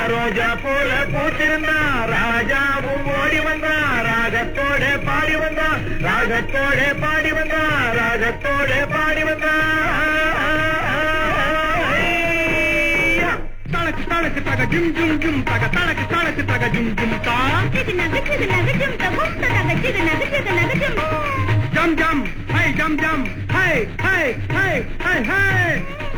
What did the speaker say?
ரோஜா போல பூத்திருந்தா ராஜாவும் ஓடி வந்தா ராகத்தோட பாடி வந்தா ராகத்தோட பாடி வந்தா ராகத்தோட பாடி வந்தா ஐயா! தனக்கு தனக்கு தக ஜும் ஜும் ஜும் தக தனக்கு தனக்கு தக ஜும் ஜும் தா சிகனக சிகனக ஜும் தகும் தக சிகனக சிகனக ஜும் ஜம் ஜம் ஹை ஜம் ஜம் ஹை ஹை ஹை ஹை ஹை